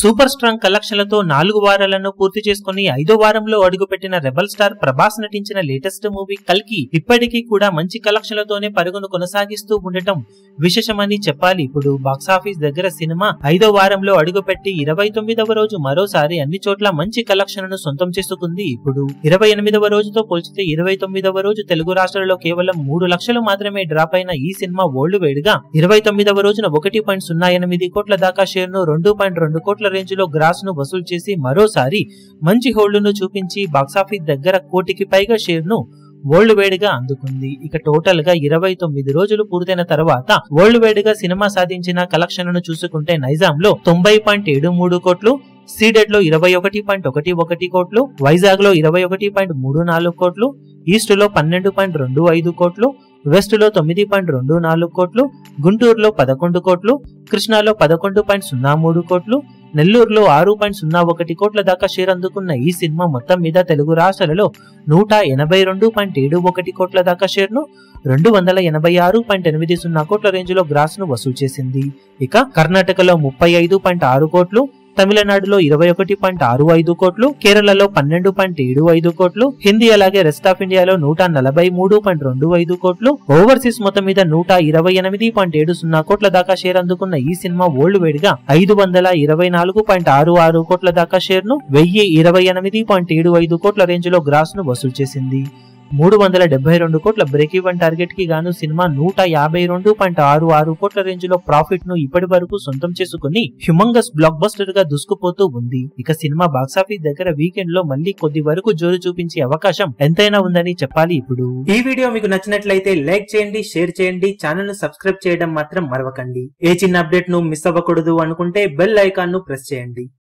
super strong కలెక్షన్లతో నాలుగు వారాలను పూర్తి చేసుకుని ఐదో వారంలో అడుగుపెట్టిన రెబల్ స్టార్ ప్రభాస్ నటించిన లేటెస్ట్ మూవీ కల్కి ఇప్పటికీ కూడా మంచి కలెక్షన్లతోనే పరుగును కొనసాగిస్తూ ఉండటం విశేషమని చెప్పాలి ఇప్పుడు బాక్సాఫీస్ దగ్గర సినిమా ఐదో వారంలో అడుగుపెట్టి ఇరవై తొమ్మిదవ రోజు మరోసారి అన్ని చోట్ల మంచి కలెక్షన్లను సొంతం చేసుకుంది ఇప్పుడు ఇరవై ఎనిమిదవ రోజుతో పోల్చితే ఇరవై తొమ్మిదవ రోజు తెలుగు రాష్ట్రాల్లో కేవలం మూడు లక్షలు మాత్రమే డ్రాప్ అయిన ఈ సినిమా వరల్డ్ వైడ్ గా ఇరవై తొమ్మిదవ రోజున ఒకటి పాయింట్ సున్నా ఎనిమిది కోట్ల దాకా షేర్ ను రెండు పాయింట్ రెండు కోట్ల రేంజ్ లో గ్రాస్ ను వసూలు చేసి మరోసారి మంచి హోల్డ్ ను చూపించి బాక్సాఫీస్ దగ్గర కోటికి పైగా షేర్ ను వరల్డ్ వైడ్ గా అందుకుంది ఇక టోటల్ గా ఇరవై తొమ్మిది రోజులు పూర్తయిన తర్వాత వరల్డ్ వైడ్ గా సినిమా సాధించిన కలెక్షన్ ను చూసుకుంటే నైజాం లో తొంభై పాయింట్ ఏడు మూడు కోట్లు సీడెడ్ లో ఇరవై ఒకటి పాయింట్ ఒకటి ఒకటి కోట్లు వైజాగ్ లో ఇరవై ఒకటి పాయింట్ మూడు నాలుగు కోట్లు ఈస్ట్ లో పన్నెండు పాయింట్ రెండు ఐదు కోట్లు వెస్ట్ లో తొమ్మిది పాయింట్ రెండు నాలుగు కోట్లు గుంటూరులో పదకొండు కోట్లు కృష్ణాలో పదకొండు పాయింట్ సున్నా మూడు కోట్లు నెల్లూరులో ఆరు పాయింట్ సున్నా ఒకటి కోట్ల దాకా షేర్ అందుకున్న ఈ సినిమా మొత్తం మీద తెలుగు రాష్ట్రాలలో నూట ఎనభై రెండు పాయింట్ ఏడు ఒకటి కోట్ల దాకా షేర్ ను రెండు వందల ఎనభై ఆరు పాయింట్ ఎనిమిది సున్నా కోట్ల రేంజ్ లో గ్రాస్ ను వసూలు చేసింది ఇక కర్ణాటకలో ముప్పై ఐదు పాయింట్ ఆరు కోట్లు తమిళనాడులో ఇరవై ఒకటి పాయింట్ ఆరు ఐదు కోట్లు కేరళలో పన్నెండు పాయింట్ ఏడు ఐదు కోట్లు హిందీ అలాగే రెస్ట్ ఆఫ్ ఇండియాలో నూట నలభై మూడు పాయింట్ రెండు ఐదు కోట్లు ఓవర్సీస్ మొత్తం మీద నూట ఇరవై ఎనిమిది పాయింట్ ఏడు సున్నా కోట్ల దాకా షేర్ అందుకున్న ఈ సినిమా వరల్డ్ వైడ్ గా ఐదు వందల ఇరవై నాలుగు పాయింట్ ఆరు ఆరు కోట్ల దాకా షేర్ ను వెయ్యి ఇరవై ఎనిమిది పాయింట్ ఏడు ఐదు కోట్ల రేంజ్ లో గ్రాస్ ను వసూలు చేసింది మూడు వందల డెబ్బై రెండు కోట్ల బ్రేక్ ఈవెన్ టార్గెట్ కి గాను సినిమా నూట యాభై రెండు పాయింట్ ఆరు ఆరు కోట్ల రేంజ్ లో ప్రాఫిట్ ను ఇప్పటి వరకు సొంతం చేసుకుని హ్యుమంగస్ బ్లాక్ బస్టర్ గా దూసుకుపోతూ ఉంది ఇక సినిమా బాక్సాఫీస్ దగ్గర వీకెండ్ లో మళ్ళీ కొద్ది వరకు జోరు చూపించే అవకాశం ఎంతైనా ఉందని చెప్పాలి ఇప్పుడు ఈ వీడియో మీకు నచ్చినట్లయితే లైక్ చేయండి షేర్ చేయండి ఛానల్ ను సబ్స్క్రైబ్ చేయడం మాత్రం మరవకండి ఏ చిన్న అప్డేట్ ను మిస్ అవ్వకూడదు అనుకుంటే బెల్ ఐకాన్ ను ప్రెస్ చేయండి